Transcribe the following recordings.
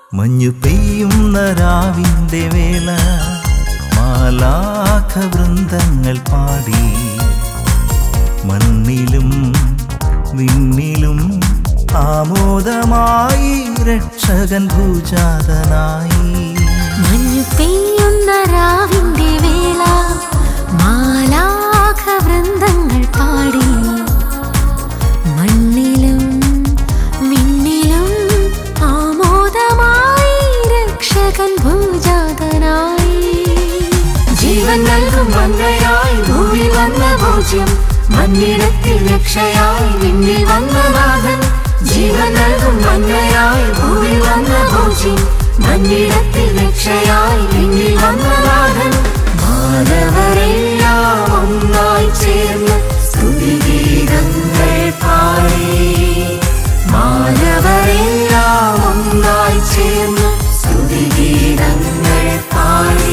മഞ്ഞു പെയ്യുന്ന രാവിന്റെ വേള മാലാഖ വൃന്ദങ്ങൾ പാടി മണ്ണിലും വിണ്ണിലും ആമോദമായി രക്ഷകൻ ഭൂജാതനായി മഞ്ഞു പെയ്യുന്ന രാവിന്റെ വേള മാലാഖ വൃന്ദങ്ങൾ പാടി മണ്ണിലും മിന്നിലും ആമോദമായി രക്ഷകൻ ഭൂജാതനായി ജീവൻ നൽകും മന്നയായി ഭൂമി വന്ന ഭോജ്യം മണ്ണിടത്തിൽ രക്ഷയായി വിണ്ണിൽ വന്ന നാഥൻ ജീവൻ നൽകും മന്നയായി ഭൂമി വന്ന ഭോജ്യം മണ്ണിടത്തിൽ രക്ഷയായി വിണ്ണിൽ വന്ന നാഥൻ മാനവരെല്ലാം ഒന്നായി ചേർന്ന് സ്തുതിഗീതങ്ങൾ പാടി മാനവരെല്ലാം ഒന്നായി ചേർന്ന് സ്തുതിഗീതങ്ങൾ പാടി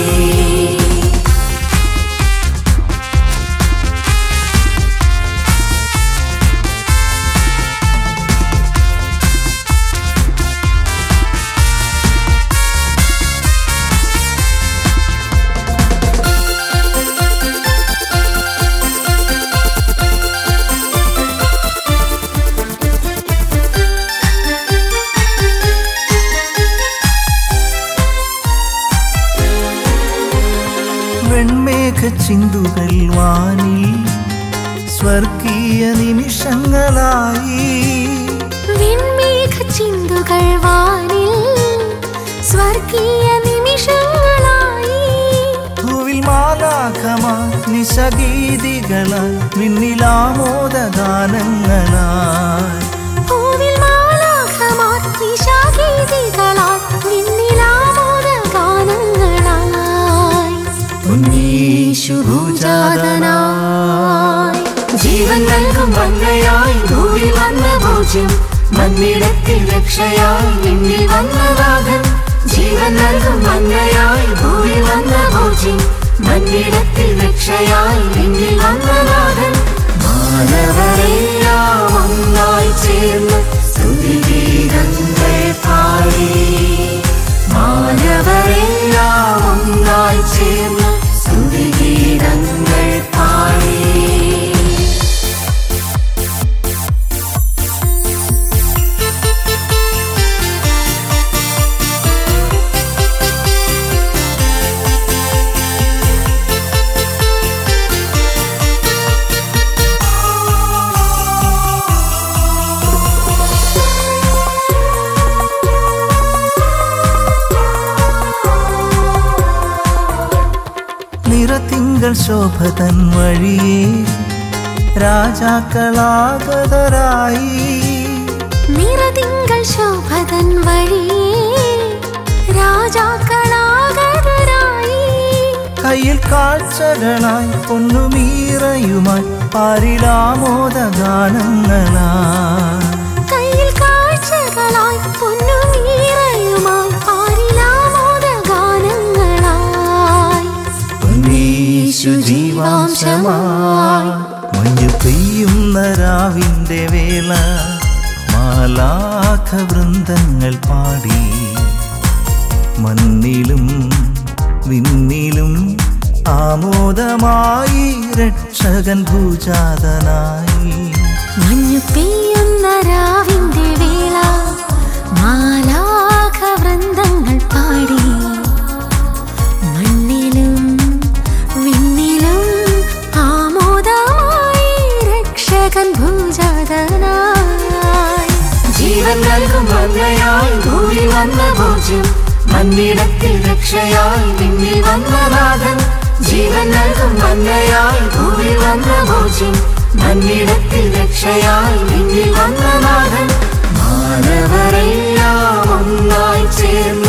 വെൺമേഘ ചിന്തുകൾ വാനിൽ സ്വർഗീയ നിമിഷങ്ങളായി വിൺമേഘ ചിന്തുകൾ വാനിൽ സ്വർഗീയ നിമിഷങ്ങളായി ഭൂവിൽ മാലാഖമാ നിശഗീതികളായി വിണ്ണിലാമോദ ഗാനങ്ങളായി ഭൂവിൽ മാലാഖമാർ നിശാഗീതികളാൽ വിണ്ണിലാമോദ ഗാനങ്ങളായി ഉന്നീശുഭൂജാതനായി ജീവൻ നൽകും മന്നയായി ഭൂവിൽ വന്ന ഭോജ്യം മണ്ണിടത്തിൽ രക്ഷയായി വിണ്ണിൽ വന്ന നാഥൻ ജീവൻ നൽകും മന്നയായി ഭൂവിൽ വന്ന ഭോജ്യം മണ്ണിടത്തിൽ രക്ഷയായി വിണ്ണിൽ വന്ന നാഥൻ മാനവരെല്ലാം ഒന്നായി ചേർന്ന് സ്തുതിഗീതങ്ങൾ പാടി മാനവരെല്ലാം ഒന്നായി ചേർന്ന് സ്തുതിഗീതങ്ങൾ പാടി നിറത്തിങ്കൾ ശോഭതൻ വഴിയേ രാജാക്കളാഗതരായി നിറതിങ്കൾ ശോഭതൻ വഴിയേ രാജാക്കളാകരായി കയ്യിൽ കാഴ്ചകളായി പൊന്നുമീറയുമായി പാരിലാമോദ ഗാനങ്ങളായി കയ്യിൽ കാഴ്ചകളായി പൊന്നുമീറയുമായി പാരിലാമോദ ഗാനങ്ങളായി ഉന്നീശു ജീവാംശമായി മഞ്ഞു പെയ്യുന്ന രാവിന്റെ വേള മാലാഖ വൃന്ദങ്ങൾ പാടി മണ്ണിലും വിണ്ണിലും ആമോദമായി രക്ഷകൻ ഭൂജാതനായി മഞ്ഞു പെയ്യുന്ന രാവിന്റെ വേള മാലാഖ വൃന്ദങ്ങൾ പാടി മണ്ണിലും വിണ്ണിലും ആമോദമായി രക്ഷകൻ ഭൂജാതനായി ജീവൻ നൽകും മന്നയായി ഭൂമി വന്ന ഭോജ്യം മണ്ണിടത്തിൽ രക്ഷയായി വിണ്ണിൽ വന്ന നാഥൻ ജീവൻ നൽകും മന്നയായി ഭൂമി വന്ന ഭോജ്യം മണ്ണിടത്തിൽ രക്ഷയായി വിണ്ണിൽ വന്ന നാഥൻ മാനവരെല്ലാം ഒന്നായി ചേർന്ന്